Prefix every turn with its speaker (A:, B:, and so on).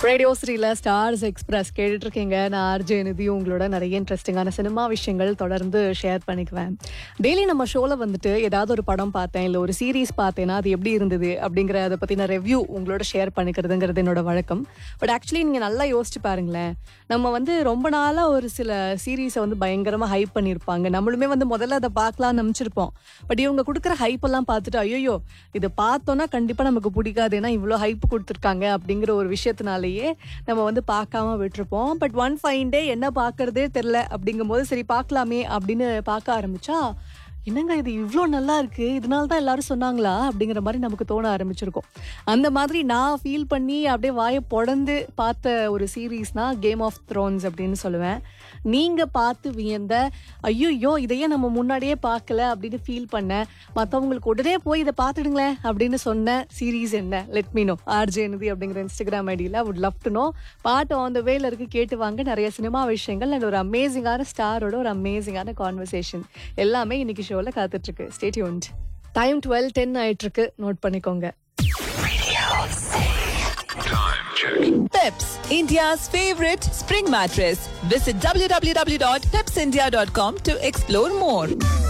A: Radio Srila stars express கேட்டுட்டு இருக்கீங்க நான் ஆர்ஜே நிதி உங்களோட நிறைய இன்ட்ரெஸ்டிங்கான சினிமா விஷயங்கள் தொடர்ந்து ஷேர் பண்ணிக்குவேன் டெய்லி நம்ம ஷோல வந்துட்டு ஏதாவது ஒரு படம் பார்த்தேன் இல்லை ஒரு சீரீஸ் பார்த்தேன்னா அது எப்படி இருந்தது அப்படிங்கிற அதை பத்தின ரிவ்யூ உங்களோட ஷேர் பண்ணிக்கிறதுங்கிறது என்னோட வழக்கம் பட் ஆக்சுவலி நீங்க நல்லா யோசிச்சு பாருங்களேன் நம்ம வந்து ரொம்ப நாளா ஒரு சில சீரீஸை வந்து பயங்கரமா ஹைப் பண்ணியிருப்பாங்க நம்மளுமே வந்து முதல்ல அதை பார்க்கலாம்னு நினச்சிருப்போம் பட் இவங்க கொடுக்குற ஹைப் எல்லாம் பார்த்துட்டு ஐயோ இதை பார்த்தோன்னா கண்டிப்பா நமக்கு பிடிக்காது ஏன்னா இவ்வளோ ஹைப் கொடுத்துருக்காங்க அப்படிங்கிற ஒரு விஷயத்தினாலேயே நம்ம வந்து பார்க்காம விட்டுருப்போம் பட் ஒன் ஃபைன் டே என்ன பார்க்கறதே தெரில அப்படிங்கும்போது சரி பார்க்கலாமே அப்படின்னு பார்க்க ஆரம்பிச்சா என்னங்க இது இவ்வளோ நல்லா இருக்கு இதனால தான் எல்லாரும் சொன்னாங்களா அப்படிங்கிற மாதிரி நமக்கு தோண ஆரம்பிச்சிருக்கும் அந்த மாதிரி நான் ஃபீல் பண்ணி அப்படியே வாயை பொடந்து பார்த்த ஒரு சீரீஸ்னா கேம் ஆஃப் த்ரோன்ஸ் அப்படின்னு சொல்லுவேன் நீங்க பார்த்து வியந்த ஐயோ இதையே நம்ம முன்னாடியே பார்க்கல அப்படின்னு ஃபீல் பண்ண மற்றவங்களுக்கு உடனே போய் இதை பார்த்துடுங்களேன் அப்படின்னு சொன்ன சீரீஸ் என்ன லெட் மீ நோ ஆர்ஜே நிதி அப்படிங்கிற இன்ஸ்டாகிராம் ஐடியில் வுட் லவ் டு நோ பாட்டு ஆன் த வேல இருக்கு கேட்டு வாங்க நிறைய சினிமா விஷயங்கள் அண்ட் ஒரு அமேசிங்கான ஸ்டாரோட ஒரு அமேசிங்கான கான்வர்சேஷன் எல்லாமே இன்னைக்கு ஷோவில் காத்துட்டு இருக்கு ஸ்டேட்யூன்ட் டைம் டுவெல் டென் ஆயிட்டு இருக்கு நோட் பண்ணிக்கோங்க
B: Peps, India's favorite spring mattress. Visit www.pepsindia.com to explore more.